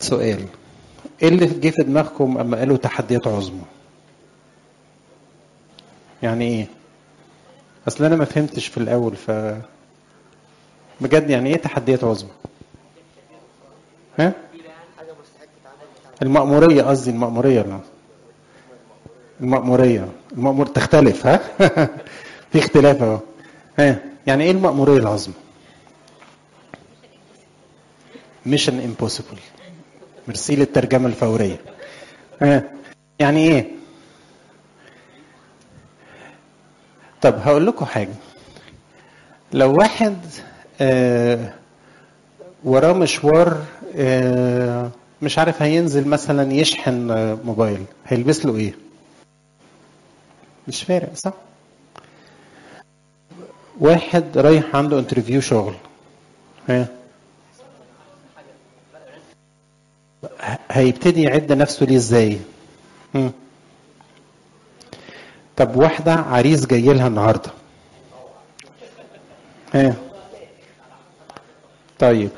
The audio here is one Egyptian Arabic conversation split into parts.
سؤال ايه اللي جه في دماغكم اما قالوا تحديات عظمى يعني ايه اصل انا ما فهمتش في الاول ف بجد يعني ايه تحديات عظمى ها المأمورية قصدي المأمورية لا المأمورية المأمور تختلف ها في اختلاف اهو ها يعني ايه المأمورية العظمى ميشن امبوسيبل ميرسي للترجمة الفورية ها يعني ايه طب هقول لكم حاجة لو واحد آه وراه مشوار آه مش عارف هينزل مثلا يشحن آه موبايل هيلبس له ايه مش فارق صح واحد رايح عنده انترفيو شغل ها هيبتدي يعد نفسه ليه ازاي هم. طب واحدة عريس جاي لها النهاردة ها طيب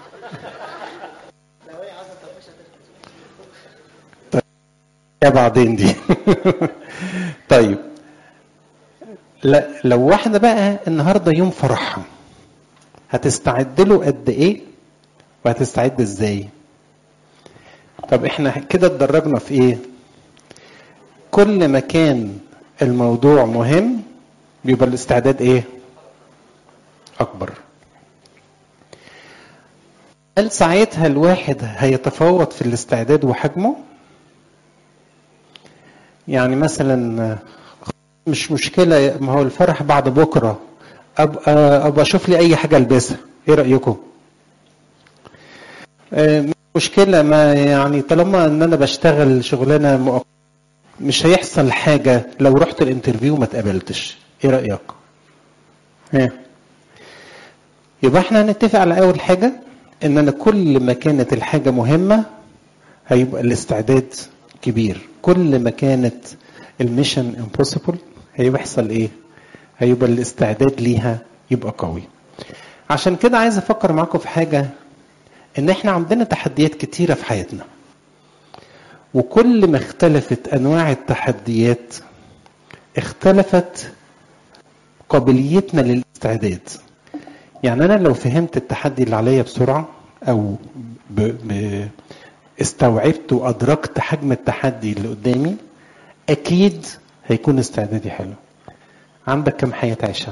طيب يا بعدين دي طيب لا لو واحدة بقى النهاردة يوم فرحها هتستعد له قد ايه وهتستعد ازاي طب احنا كده اتدرجنا في ايه كل ما كان الموضوع مهم بيبقى الاستعداد ايه اكبر هل ساعتها الواحد هيتفاوت في الاستعداد وحجمه يعني مثلا مش مشكله ما هو الفرح بعد بكره ابقى ابقى اشوف لي اي حاجه البسها ايه رايكم مش مشكله ما يعني طالما ان انا بشتغل شغلانه مؤقته مش هيحصل حاجه لو رحت الانترفيو ما اتقبلتش ايه رايك ها يبقى احنا هنتفق على اول حاجه ان انا كل ما كانت الحاجه مهمه هيبقى الاستعداد كبير كل ما كانت الميشن امبوسيبل هيحصل ايه هيبقى الاستعداد ليها يبقى قوي عشان كده عايز افكر معاكم في حاجه ان احنا عندنا تحديات كتيره في حياتنا وكل ما اختلفت انواع التحديات اختلفت قابليتنا للاستعداد يعني انا لو فهمت التحدي اللي عليا بسرعه او ب... ب... استوعبت وادركت حجم التحدي اللي قدامي اكيد هيكون استعدادي حلو عندك كم حياه تعيشها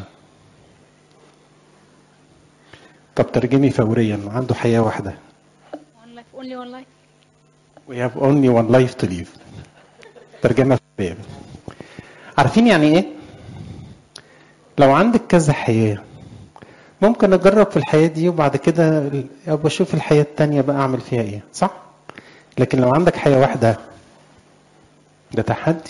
طب ترجمي فوريا عنده حياه واحده One life, only one life. We have only one life to live. ترجمة فورية. عارفين يعني ايه؟ لو عندك كذا حياة ممكن اجرب في الحياة دي وبعد كده ابقى اشوف الحياة التانية بقى اعمل فيها ايه صح؟ لكن لو عندك حياة واحدة ده تحدي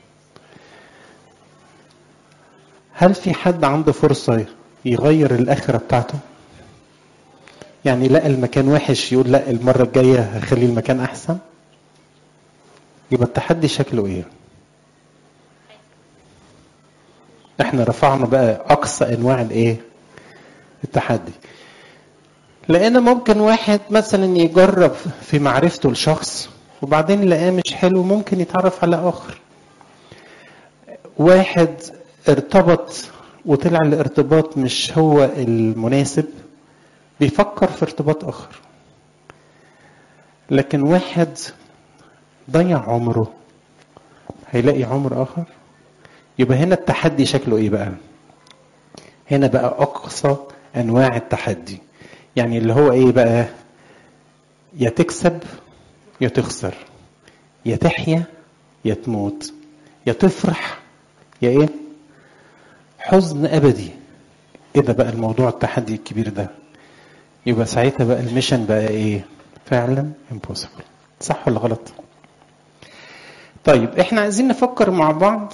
هل في حد عنده فرصة يغير الآخرة بتاعته؟ يعني لقى المكان وحش يقول لا المرة الجاية هخلي المكان أحسن يبقى التحدي شكله إيه؟ إحنا رفعنا بقى أقصى أنواع الإيه؟ التحدي لأن ممكن واحد مثلا يجرب في معرفته لشخص وبعدين لقاه مش حلو ممكن يتعرف على آخر واحد ارتبط وطلع الارتباط مش هو المناسب بيفكر في ارتباط اخر لكن واحد ضيع عمره هيلاقي عمر اخر يبقى هنا التحدي شكله ايه بقى هنا بقى اقصى انواع التحدي يعني اللي هو ايه بقى يا تكسب يا تخسر يا تحيا يا تموت يا تفرح يا ايه حزن ابدي ايه ده بقى الموضوع التحدي الكبير ده يبقى ساعتها بقى الميشن بقى ايه فعلا impossible صح ولا غلط طيب احنا عايزين نفكر مع بعض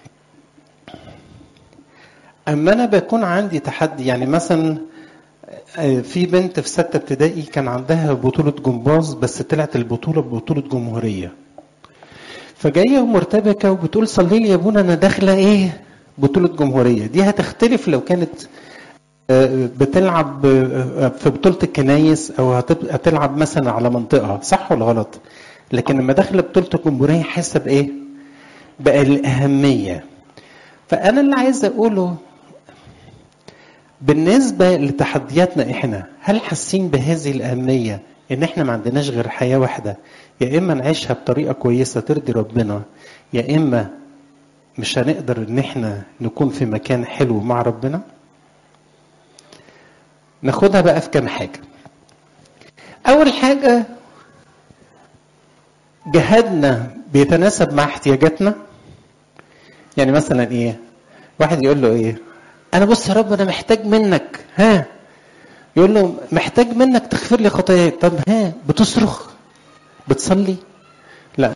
اما انا بكون عندي تحدي يعني مثلا في بنت في ستة ابتدائي كان عندها بطولة جمباز بس طلعت البطولة ببطولة جمهورية فجاية ومرتبكة وبتقول صلي لي يا ابونا انا داخلة ايه بطولة جمهورية دي هتختلف لو كانت بتلعب في بطولة الكنايس أو هتب- هتلعب مثلا على منطقة صح ولا غلط؟ لكن لما داخل بطولة الجمهورية حاسة بإيه؟ بقى الأهمية فأنا اللي عايز أقوله بالنسبة لتحدياتنا إحنا هل حاسين بهذه الأهمية إن إحنا ما عندناش غير حياة واحدة يا إما نعيشها بطريقة كويسة ترضي ربنا يا إما مش هنقدر إن إحنا نكون في مكان حلو مع ربنا ناخدها بقى في كام حاجة أول حاجة جهادنا بيتناسب مع احتياجاتنا يعني مثلا ايه واحد يقول له ايه انا بص يا رب انا محتاج منك ها يقول له محتاج منك تغفر لي خطاياي طب ها بتصرخ بتصلي لا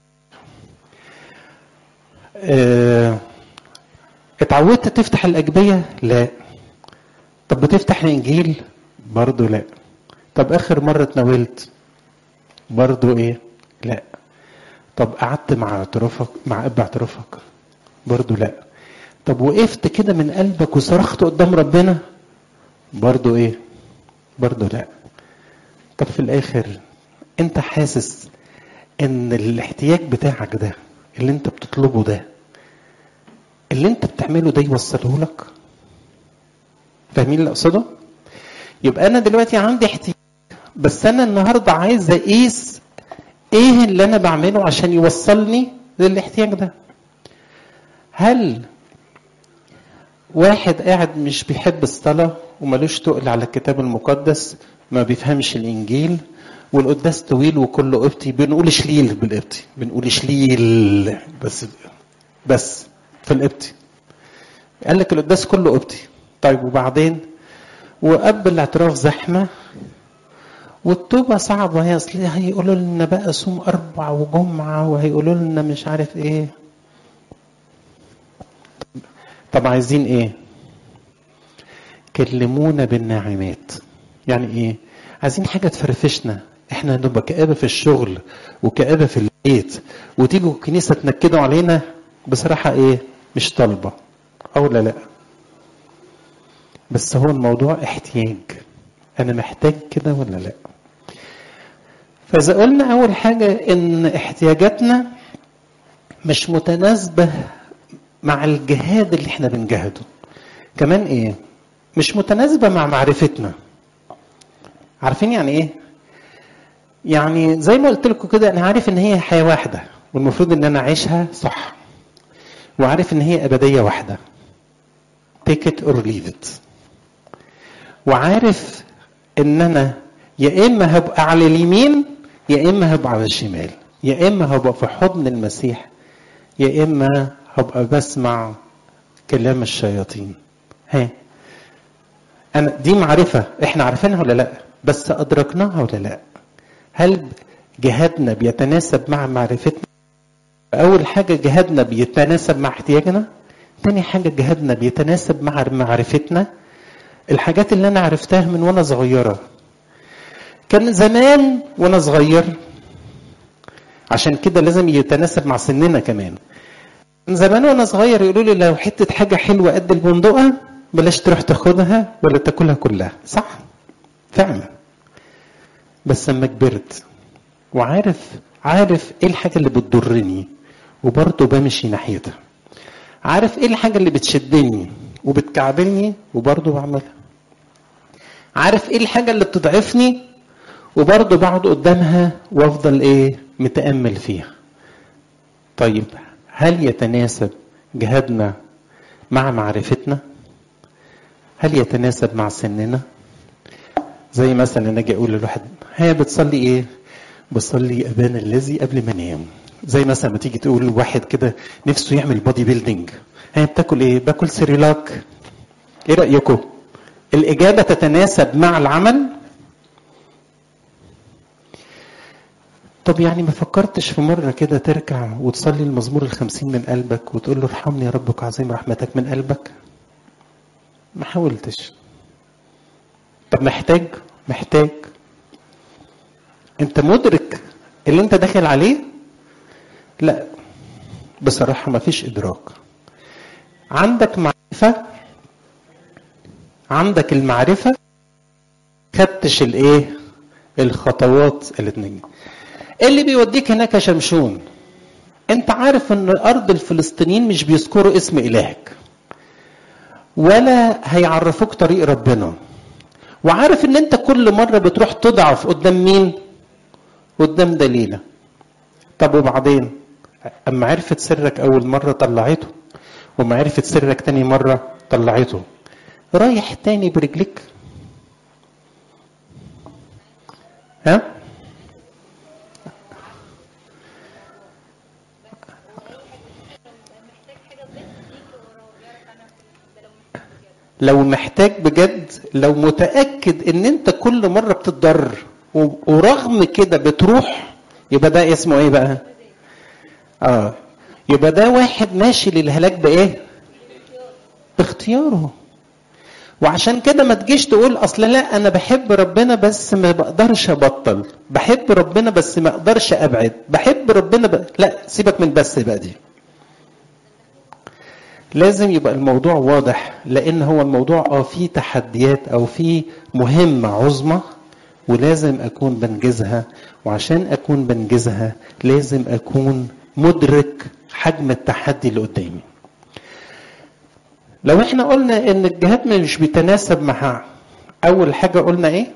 اه اتعودت تفتح الاجبيه لا طب بتفتح الانجيل برضه لا طب اخر مره اتناولت برضه ايه لا طب قعدت مع اعترافك مع اب اعترافك برضه لا طب وقفت كده من قلبك وصرخت قدام ربنا برضه ايه برضه لا طب في الاخر انت حاسس ان الاحتياج بتاعك ده اللي انت بتطلبه ده اللي انت بتعمله ده يوصله لك فاهمين اللي اقصده يبقى انا دلوقتي عندي احتياج بس انا النهارده عايز اقيس ايه اللي انا بعمله عشان يوصلني للاحتياج ده هل واحد قاعد مش بيحب الصلاة وملوش تقل على الكتاب المقدس ما بيفهمش الإنجيل والقداس طويل وكله قبطي بنقول شليل بالقبطي بنقول شليل بس بس في القبطي قال لك القداس كله قبطي طيب وبعدين وقبل الاعتراف زحمة والتوبة صعبة هي أصل هيقولوا لنا بقى صوم أربع وجمعة وهيقولوا لنا مش عارف إيه طب عايزين إيه؟ كلمونا بالناعمات يعني إيه؟ عايزين حاجة تفرفشنا إحنا نبقى كآبة في الشغل وكآبة في البيت وتيجوا الكنيسة تنكدوا علينا بصراحة إيه؟ مش طالبة أو لا لأ بس هو الموضوع احتياج أنا محتاج كده ولا لأ؟ فإذا قلنا أول حاجة إن احتياجاتنا مش متناسبة مع الجهاد اللي احنا بنجاهده. كمان إيه؟ مش متناسبة مع معرفتنا. عارفين يعني إيه؟ يعني زي ما قلت لكم كده أنا عارف إن هي حياة واحدة والمفروض إن أنا أعيشها صح. وعارف إن هي أبدية واحدة. take it or leave it. وعارف إن أنا يا إما هبقى على اليمين يا اما هبقى على الشمال يا اما هبقى في حضن المسيح يا اما هبقى بسمع كلام الشياطين ها انا دي معرفه احنا عارفينها ولا لا بس ادركناها ولا لا هل جهادنا بيتناسب مع معرفتنا اول حاجه جهادنا بيتناسب مع احتياجنا تاني حاجه جهادنا بيتناسب مع معرفتنا الحاجات اللي انا عرفتها من وانا صغيره كان زمان وانا صغير عشان كده لازم يتناسب مع سننا كمان من زمان وانا صغير يقولوا لي لو حته حاجه حلوه قد البندقه بلاش تروح تاخدها ولا تاكلها كلها صح فعلا بس لما كبرت وعارف عارف ايه الحاجه اللي بتضرني وبرضه بمشي ناحيتها عارف ايه الحاجه اللي بتشدني وبتكعبلني وبرضه بعملها عارف ايه الحاجه اللي بتضعفني وبرضه بقعد قدامها وافضل ايه متامل فيها طيب هل يتناسب جهادنا مع معرفتنا هل يتناسب مع سننا زي مثلا انا اجي اقول للواحد ها بتصلي ايه بصلي ابانا الذي قبل ما انام زي مثلا ما تيجي تقول لواحد كده نفسه يعمل بودي بيلدينج ها بتاكل ايه باكل سيريلاك ايه رايكم الاجابه تتناسب مع العمل طب يعني ما فكرتش في مرة كده تركع وتصلي المزمور الخمسين من قلبك وتقول له ارحمني يا ربك عظيم رحمتك من قلبك ما حاولتش طب محتاج محتاج انت مدرك اللي انت داخل عليه لا بصراحة ما فيش ادراك عندك معرفة عندك المعرفة خدتش الايه الخطوات اللي تنجي اللي بيوديك هناك يا شمشون انت عارف ان ارض الفلسطينيين مش بيذكروا اسم الهك ولا هيعرفوك طريق ربنا وعارف ان انت كل مرة بتروح تضعف قدام مين قدام دليلة طب وبعدين اما عرفت سرك اول مرة طلعته وما عرفت سرك تاني مرة طلعته رايح تاني برجلك ها لو محتاج بجد لو متأكد ان انت كل مرة بتتضرر ورغم كده بتروح يبقى ده اسمه ايه بقى اه يبقى ده واحد ماشي للهلاك بايه باختياره وعشان كده ما تجيش تقول اصل لا انا بحب ربنا بس ما بقدرش ابطل بحب ربنا بس ما اقدرش ابعد بحب ربنا ب... لا سيبك من بس بقى دي لازم يبقى الموضوع واضح لان هو الموضوع اه فيه تحديات او فيه مهمه عظمى ولازم اكون بنجزها وعشان اكون بنجزها لازم اكون مدرك حجم التحدي اللي قدامي لو احنا قلنا ان الجهاد مش بيتناسب مع اول حاجه قلنا ايه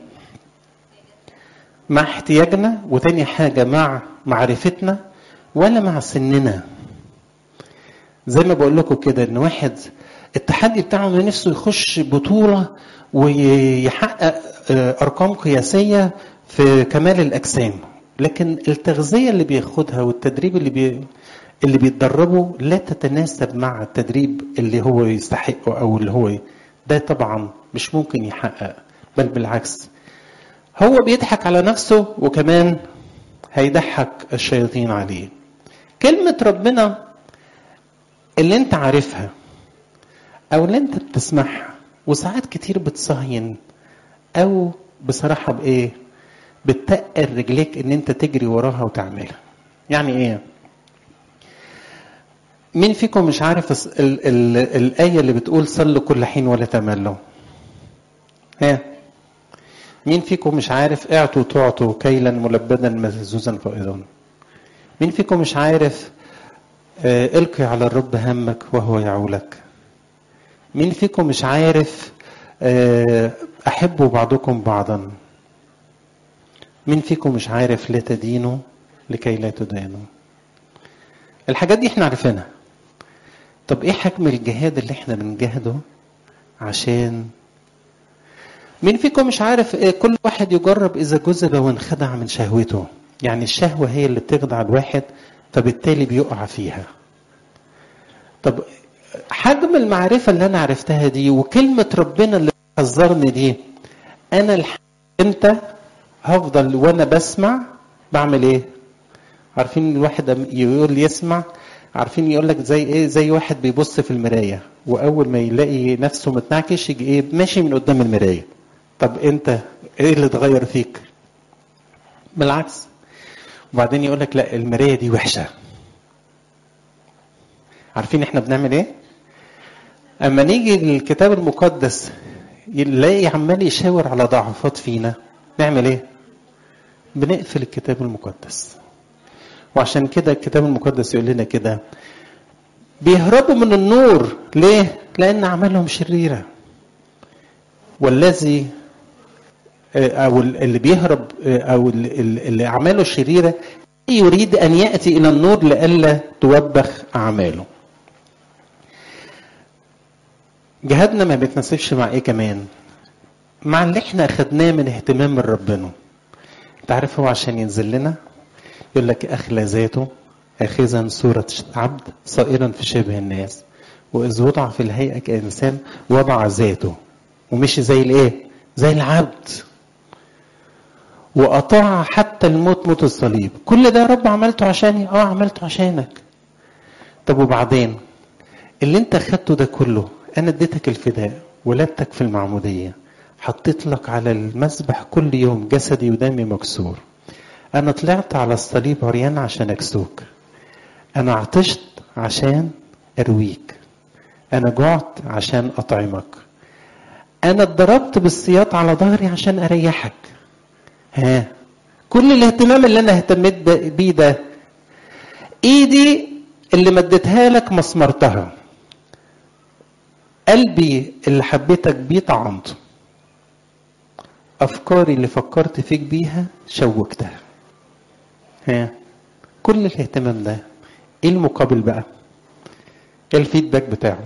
مع احتياجنا وتاني حاجه مع معرفتنا ولا مع سننا زي ما بقول لكم كده ان واحد التحدي بتاعه انه نفسه يخش بطوله ويحقق ارقام قياسيه في كمال الاجسام لكن التغذيه اللي بياخدها والتدريب اللي بي اللي بيتدربوا لا تتناسب مع التدريب اللي هو يستحقه او اللي هو ده طبعا مش ممكن يحقق بل بالعكس هو بيضحك على نفسه وكمان هيضحك الشياطين عليه كلمة ربنا اللي انت عارفها او اللي انت بتسمعها وساعات كتير بتصهين او بصراحة بايه بتقل رجليك ان انت تجري وراها وتعملها يعني ايه مين فيكم مش عارف ال ال الآية اللي بتقول صلوا كل حين ولا تملوا ها مين فيكم مش عارف اعطوا تعطوا كيلا ملبدا مهزوزا فائضا مين فيكم مش عارف آه القي على الرب همك وهو يعولك مين فيكم مش عارف آه احبوا بعضكم بعضا مين فيكم مش عارف لا تدينوا لكي لا تدانوا الحاجات دي احنا عارفينها طب ايه حجم الجهاد اللي احنا بنجاهده عشان مين فيكم مش عارف إيه كل واحد يجرب اذا جذب وانخدع من شهوته يعني الشهوة هي اللي بتخدع الواحد فبالتالي بيقع فيها طب حجم المعرفة اللي أنا عرفتها دي وكلمة ربنا اللي حذرني دي أنا الح... أنت هفضل وأنا بسمع بعمل إيه؟ عارفين الواحد يقول يسمع عارفين يقول لك زي ايه زي واحد بيبص في المرايه واول ما يلاقي نفسه متنعكش يجي ايه ماشي من قدام المرايه طب انت ايه اللي اتغير فيك بالعكس وبعدين يقول لك لا المرايه دي وحشه عارفين احنا بنعمل ايه اما نيجي للكتاب المقدس نلاقي عمال يشاور على ضعفات فينا نعمل ايه بنقفل الكتاب المقدس وعشان كده الكتاب المقدس يقول لنا كده بيهربوا من النور ليه لان اعمالهم شريره والذي او اللي بيهرب او اللي اعماله شريره يريد ان ياتي الى النور لئلا توبخ اعماله جهادنا ما بيتناسبش مع ايه كمان مع اللي احنا اخدناه من اهتمام من ربنا انت عارف هو عشان ينزل لنا يقول لك اخلى ذاته اخذا صورة عبد صائرا في شبه الناس واذ وضع في الهيئة كانسان وضع ذاته ومشي زي الايه زي العبد وأطاع حتى الموت موت الصليب كل ده يا رب عملته عشاني اه عملته عشانك طب وبعدين اللي انت خدته ده كله انا اديتك الفداء ولدتك في المعمودية حطيت لك على المسبح كل يوم جسدي ودمي مكسور انا طلعت على الصليب عريان عشان اكسوك انا عطشت عشان ارويك انا جعت عشان اطعمك انا اتضربت بالسياط على ظهري عشان اريحك ها كل الاهتمام اللي انا اهتميت بيه ده ايدي اللي مديتها لك مسمرتها قلبي اللي حبيتك بيه طعمته افكاري اللي فكرت فيك بيها شوكتها ها كل الاهتمام ده ايه المقابل بقى ايه الفيدباك بتاعه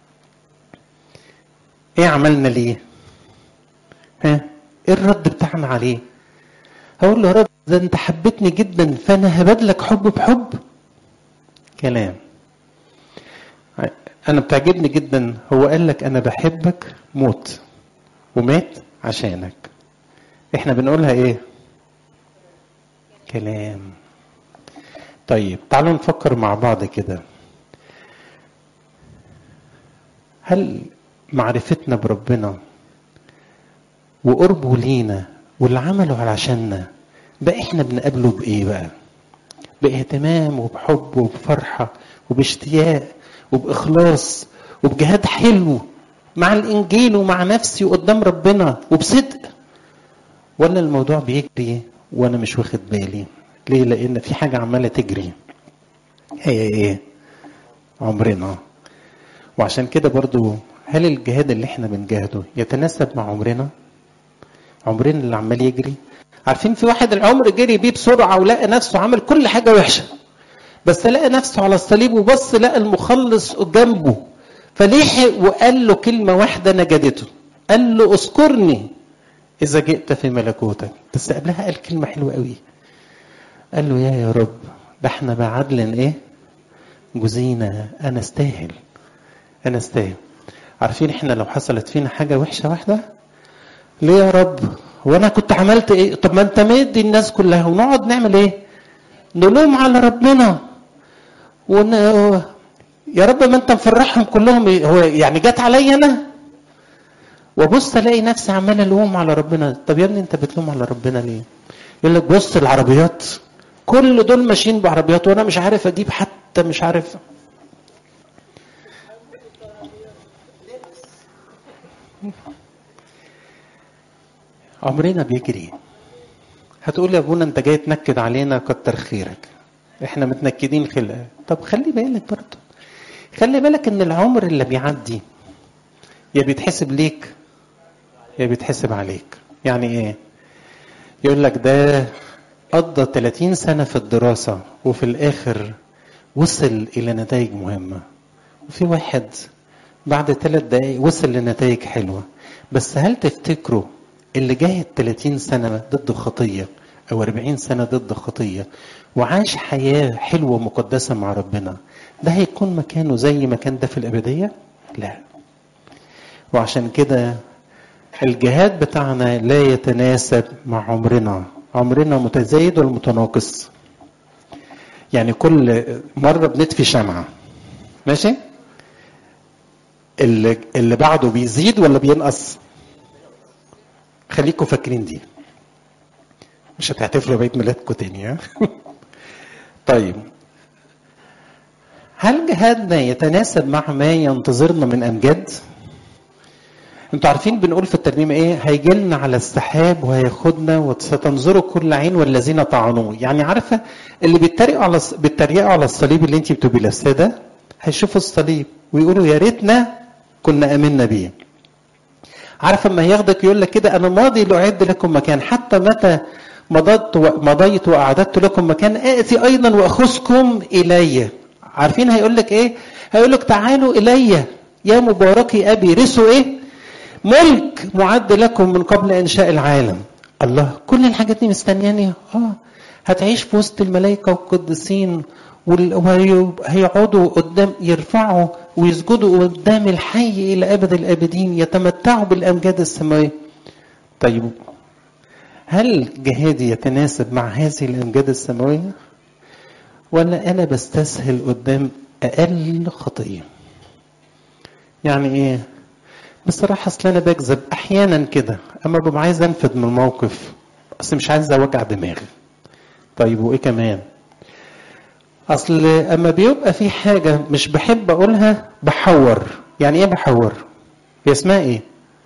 ايه عملنا ليه ها ايه الرد بتاعنا عليه هقول له يا رب ده انت حبيتني جدا فانا هبادلك حب بحب كلام انا بتعجبني جدا هو قال لك انا بحبك موت ومات عشانك احنا بنقولها ايه كلام طيب تعالوا نفكر مع بعض كده هل معرفتنا بربنا وقربه لينا واللي عمله علشاننا بقى احنا بنقابله بايه بقى باهتمام وبحب وبفرحه وباشتياق وباخلاص وبجهاد حلو مع الانجيل ومع نفسي وقدام ربنا وبصدق ولا الموضوع بيجري وانا مش واخد بالي ليه لان في حاجه عماله تجري هي ايه عمرنا وعشان كده برضو هل الجهاد اللي احنا بنجاهده يتناسب مع عمرنا عمرنا اللي عمال يجري عارفين في واحد العمر جري بيه بسرعه ولقى نفسه عمل كل حاجه وحشه بس لقى نفسه على الصليب وبص لقى المخلص جنبه فلحق وقال له كلمه واحده نجدته قال له اذكرني اذا جئت في ملكوتك بس قبلها قال كلمه حلوه قوي قال له يا يا رب ده احنا بعدل ايه جزينا انا استاهل انا استاهل عارفين احنا لو حصلت فينا حاجه وحشه واحده ليه يا رب وانا كنت عملت ايه طب ما انت مدي الناس كلها ونقعد نعمل ايه نلوم على ربنا ون... يا رب ما انت مفرحهم كلهم هو يعني جت عليا انا وبص الاقي نفسي عمال الوم على ربنا طب يا ابني انت بتلوم على ربنا ليه يقول لك بص العربيات كل دول ماشيين بعربيات وانا مش عارف اجيب حتى مش عارف عمرنا بيجري هتقول يا ابونا انت جاي تنكد علينا كتر خيرك احنا متنكدين خلق طب خلي بالك برضه خلي بالك ان العمر اللي بيعدي يا بيتحسب ليك يا بيتحسب عليك يعني ايه يقول لك ده قضى 30 سنة في الدراسة وفي الآخر وصل إلى نتائج مهمة وفي واحد بعد ثلاث دقايق وصل لنتائج حلوة بس هل تفتكروا اللي جاهد 30 سنة ضد خطية أو 40 سنة ضد خطية وعاش حياة حلوة مقدسة مع ربنا ده هيكون مكانه زي ما كان ده في الأبدية؟ لا وعشان كده الجهاد بتاعنا لا يتناسب مع عمرنا عمرنا متزايد ولا متناقص يعني كل مرة بنطفي شمعة ماشي اللي, اللي بعده بيزيد ولا بينقص خليكم فاكرين دي مش هتحتفلوا بعيد ميلادكم تاني ها طيب هل جهادنا يتناسب مع ما ينتظرنا من امجاد انتوا عارفين بنقول في الترنيمه ايه هيجي لنا على السحاب وهياخدنا وستنظروا كل عين والذين طعنوه يعني عارفه اللي بيتريقوا على بيتريقوا على الصليب اللي انت بتبقي لابساه ده هيشوفوا الصليب ويقولوا يا ريتنا كنا امنا بيه عارف اما ياخدك يقول لك كده انا ماضي لاعد لكم مكان حتى متى مضيت مضيت واعددت لكم مكان اتي ايضا واخذكم الي عارفين هيقول لك ايه هيقول لك تعالوا الي يا مباركي ابي رثوا ايه ملك معد لكم من قبل انشاء العالم الله كل الحاجات دي مستنياني اه هتعيش في وسط الملائكه والقديسين وهيقعدوا قدام يرفعوا ويسجدوا قدام الحي الى ابد الابدين يتمتعوا بالامجاد السماويه طيب هل جهادي يتناسب مع هذه الامجاد السماويه ولا انا بستسهل قدام اقل خطيه يعني ايه بصراحة أصل أنا بكذب أحيانا كده أما ببقى عايز أنفذ من الموقف بس مش عايز أوجع دماغي طيب وإيه كمان أصل أما بيبقى في حاجة مش بحب أقولها بحور يعني إيه بحور هي اسمها إيه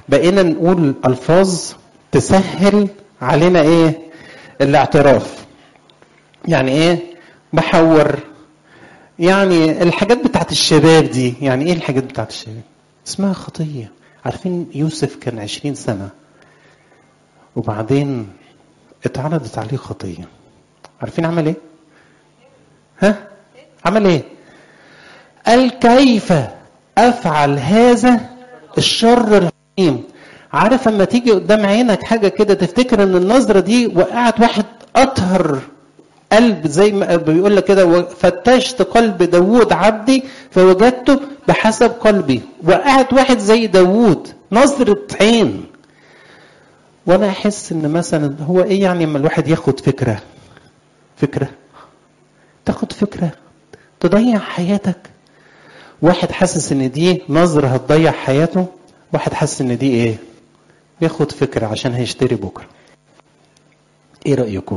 بقينا نقول الفاظ تسهل علينا ايه الاعتراف يعني ايه بحور يعني الحاجات بتاعت الشباب دي يعني ايه الحاجات بتاعت الشباب اسمها خطية عارفين يوسف كان عشرين سنة وبعدين اتعرضت عليه خطية عارفين عمل ايه ها عمل ايه قال كيف افعل هذا الشر العظيم عارف اما تيجي قدام عينك حاجه كده تفتكر ان النظره دي وقعت واحد اطهر قلب زي ما بيقول لك كده فتشت قلب داوود عبدي فوجدته بحسب قلبي وقعت واحد زي داوود نظرة عين وانا احس ان مثلا هو ايه يعني اما الواحد ياخد فكرة فكرة تاخد فكرة تضيع حياتك واحد حاسس ان دي نظرة هتضيع حياته واحد حاسس ان دي ايه بياخد فكرة عشان هيشتري بكرة ايه رأيكم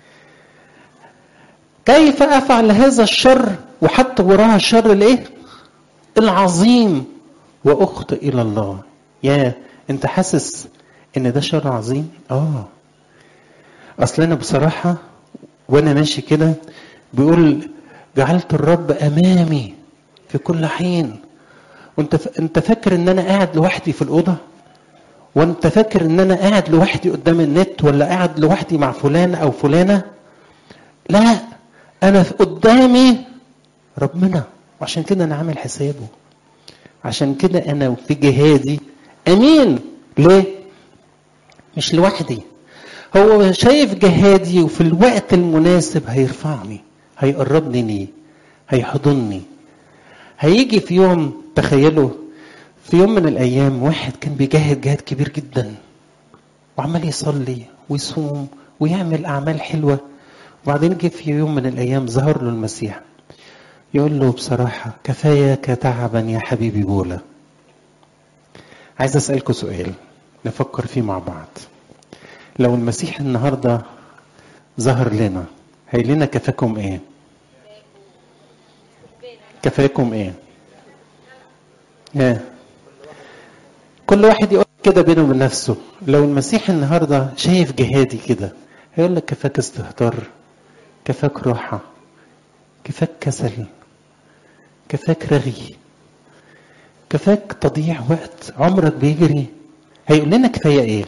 كيف افعل هذا الشر وحتى وراها الشر الايه العظيم واخطئ الى الله يا انت حاسس ان ده شر عظيم اه اصل انا بصراحه وانا ماشي كده بيقول جعلت الرب امامي في كل حين وانت ف... انت فاكر ان انا قاعد لوحدي في الاوضه وانت فاكر ان انا قاعد لوحدي قدام النت ولا قاعد لوحدي مع فلان او فلانه لا انا قدامي ربنا وعشان كده انا عامل حسابه عشان كده انا في جهادي امين ليه مش لوحدي هو شايف جهادي وفي الوقت المناسب هيرفعني هيقربني ليه هيحضني هيجي في يوم تخيلوا في يوم من الايام واحد كان بيجاهد جهاد كبير جدا وعمال يصلي ويصوم ويعمل اعمال حلوه وبعدين جه في يوم من الايام ظهر له المسيح يقول له بصراحه كفاياك تعبا يا حبيبي بولا عايز اسالكم سؤال نفكر فيه مع بعض لو المسيح النهارده ظهر لنا هيقول لنا كفاكم ايه كفاكم ايه yeah. كل واحد يقول كده بينه وبين نفسه لو المسيح النهارده شايف جهادي كده هيقول لك كفاك استهتار كفاك راحة كفاك كسل كفاك رغي كفاك تضييع وقت عمرك بيجري هيقول لنا كفاية ايه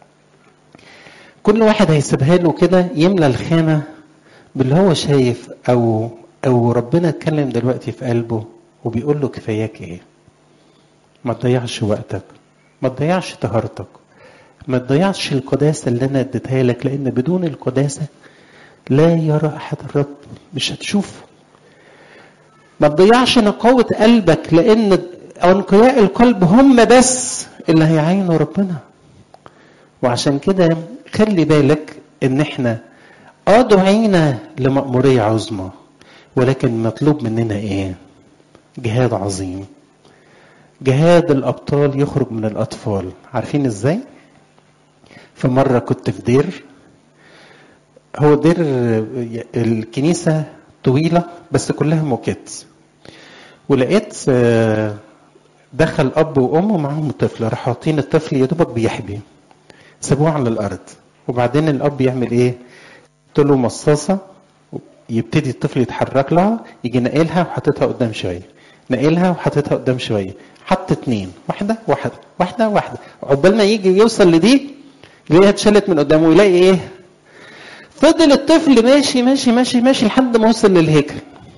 كل واحد هيسيبها له كده يملى الخانة باللي هو شايف او او ربنا اتكلم دلوقتي في قلبه وبيقول له كفاياك ايه ما تضيعش وقتك ما تضيعش طهارتك ما تضيعش القداسة اللي أنا اديتها لك لأن بدون القداسة لا يرى أحد الرب مش هتشوفه ما تضيعش نقاوة قلبك لأن أنقياء القلب هم بس اللي هيعينوا ربنا وعشان كده خلي بالك إن إحنا آه دعينا لمأمورية عظمى ولكن مطلوب مننا إيه؟ جهاد عظيم جهاد الأبطال يخرج من الأطفال عارفين إزاي؟ في مرة كنت في دير هو دير الكنيسة طويلة بس كلها موكيت ولقيت دخل أب وأم ومعاهم طفل راحوا حاطين الطفل يا دوبك بيحبي سابوه على الأرض وبعدين الأب يعمل إيه؟ قلت له مصاصة يبتدي الطفل يتحرك لها يجي ناقلها وحاططها قدام شوية ناقلها وحاططها قدام شوية حط اتنين واحدة واحدة واحدة واحدة عقبال ما يجي يوصل لدي يلاقيها اتشالت من قدامه يلاقي ايه فضل الطفل ماشي ماشي ماشي ماشي لحد ما وصل للهيكل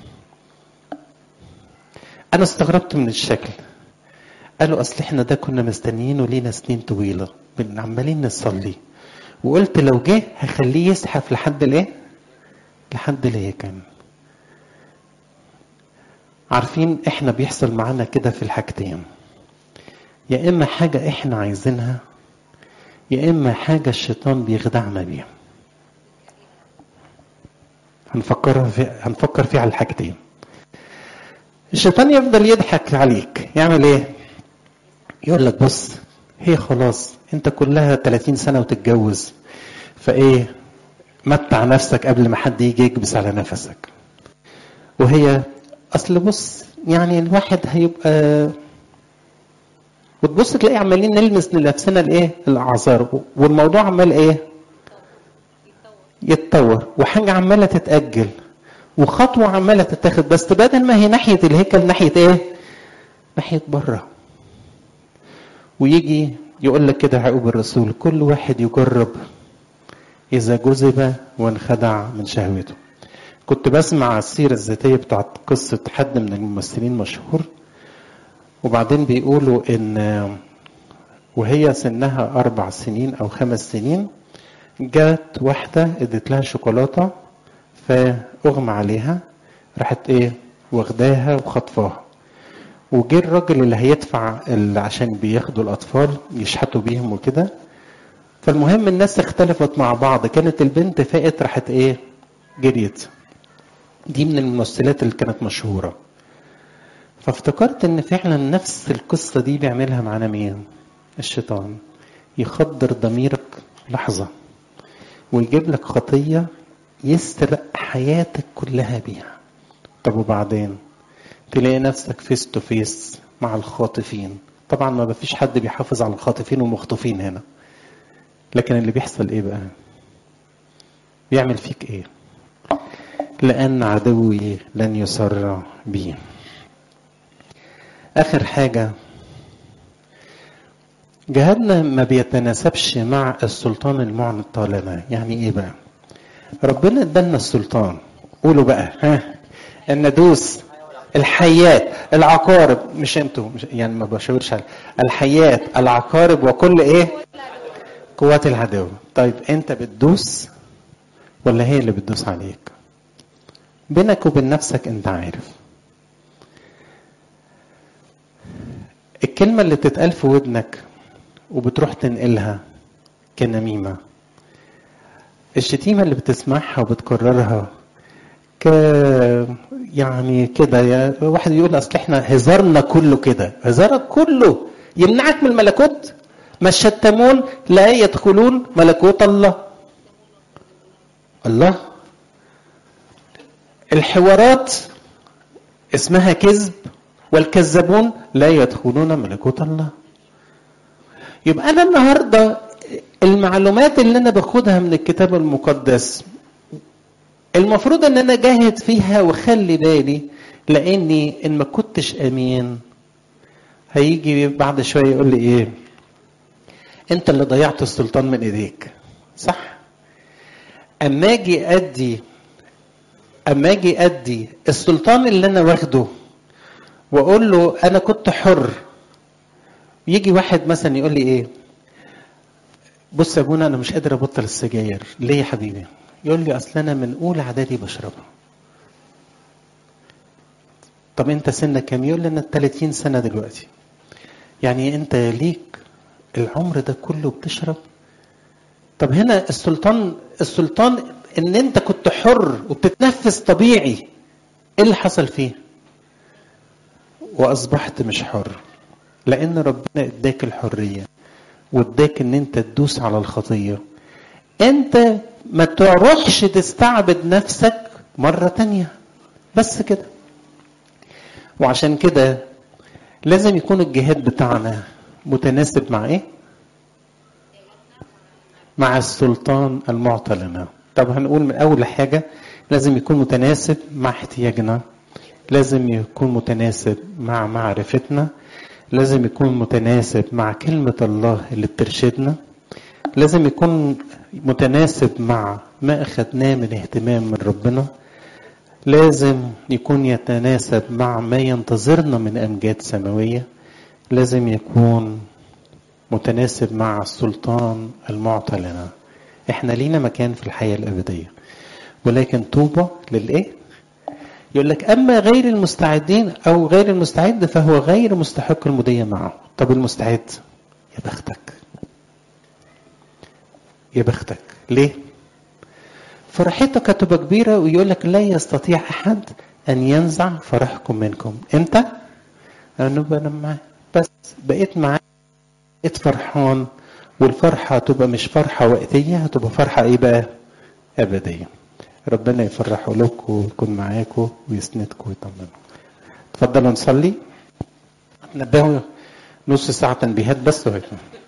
انا استغربت من الشكل قالوا اصل احنا ده كنا مستنيينه لينا سنين طويله عمالين نصلي وقلت لو جه هخليه يزحف لحد الايه لحد الهيكل عارفين احنا بيحصل معانا كده في الحاجتين يا اما حاجه احنا عايزينها يا اما حاجه الشيطان بيخدعنا بيها هنفكر في هنفكر فيها على الحاجتين الشيطان يفضل يضحك عليك يعمل ايه يقول لك بص هي خلاص انت كلها 30 سنه وتتجوز فايه متع نفسك قبل ما حد يجي يكبس على نفسك وهي اصل بص يعني الواحد هيبقى وتبص تلاقي عمالين نلمس لنفسنا الايه الاعذار والموضوع عمال ايه يتطور وحاجه عماله تتاجل وخطوه عماله تتاخد بس بدل ما هي ناحيه الهيكل ناحيه ايه ناحيه بره ويجي يقول لك كده يعقوب الرسول كل واحد يجرب اذا جذب وانخدع من شهوته كنت بسمع السيره الذاتيه بتاعت قصه حد من الممثلين مشهور وبعدين بيقولوا ان وهي سنها اربع سنين او خمس سنين جت واحده ادت لها شوكولاته فاغمى عليها راحت ايه واخداها وخطفاها وجه الراجل اللي هيدفع اللي عشان بياخدوا الاطفال يشحتوا بيهم وكده فالمهم الناس اختلفت مع بعض كانت البنت فاقت راحت ايه جريت دي من الممثلات اللي كانت مشهوره فافتكرت ان فعلا نفس القصه دي بيعملها معانا مين الشيطان يخدر ضميرك لحظه ويجيب لك خطيه يسرق حياتك كلها بيها طب وبعدين تلاقي نفسك فيس تو فيس مع الخاطفين طبعا ما فيش حد بيحافظ على الخاطفين والمخطوفين هنا لكن اللي بيحصل ايه بقى بيعمل فيك ايه لان عدوي لن يسر بي اخر حاجه جهادنا ما بيتناسبش مع السلطان المعن طالما يعني ايه بقى ربنا ادالنا السلطان قولوا بقى ها الندوس الحيات العقارب مش انتوا مش يعني ما بشاورش على الحيات العقارب وكل ايه قوات العدو طيب انت بتدوس ولا هي اللي بتدوس عليك بينك وبين نفسك انت عارف الكلمة اللي بتتقال في ودنك وبتروح تنقلها كنميمة الشتيمة اللي بتسمعها وبتكررها ك يعني كده يا واحد يقول اصل احنا هزارنا كله كده هزارك كله يمنعك من الملكوت ما الشتمون لا يدخلون ملكوت الله الله الحوارات اسمها كذب والكذابون لا يدخلون ملكوت الله يبقى انا النهارده المعلومات اللي انا باخدها من الكتاب المقدس المفروض ان انا جاهد فيها واخلي بالي لاني ان ما كنتش امين هيجي بعد شويه يقول لي ايه انت اللي ضيعت السلطان من ايديك صح اما اجي ادي اما اجي ادي السلطان اللي انا واخده واقول له انا كنت حر يجي واحد مثلا يقول لي ايه بص يا ابونا انا مش قادر ابطل السجاير ليه يا حبيبي يقول لي اصل انا من اولى اعدادي بشربها طب انت سنك كام يقول لي انا 30 سنه دلوقتي يعني انت ليك العمر ده كله بتشرب طب هنا السلطان السلطان ان انت كنت حر وبتتنفس طبيعي ايه اللي حصل فيه واصبحت مش حر لان ربنا اداك الحريه واداك ان انت تدوس على الخطيه انت ما تروحش تستعبد نفسك مرة تانية بس كده وعشان كده لازم يكون الجهاد بتاعنا متناسب مع ايه مع السلطان المعطى لنا طب هنقول من اول حاجة لازم يكون متناسب مع احتياجنا لازم يكون متناسب مع معرفتنا لازم يكون متناسب مع كلمة الله اللي بترشدنا لازم يكون متناسب مع ما أخذناه من اهتمام من ربنا لازم يكون يتناسب مع ما ينتظرنا من أمجاد سماوية لازم يكون متناسب مع السلطان المعطى لنا احنا لينا مكان في الحياة الأبدية ولكن طوبى للإيه؟ يقول لك أما غير المستعدين أو غير المستعد فهو غير مستحق المضي معه طب المستعد يا بختك يا بختك ليه فرحتك هتبقى كبيرة ويقول لك لا يستطيع أحد أن ينزع فرحكم منكم أنت أنا أنا معاه بس بقيت معاه بقيت فرحان والفرحة هتبقى مش فرحة وقتية هتبقى فرحة إيه بقى أبدية ربنا يفرح قلوبكم ويكون معاكم ويسندكم ويطمنكم اتفضلوا نصلي نبهوا نص ساعة تنبيهات بس وهيك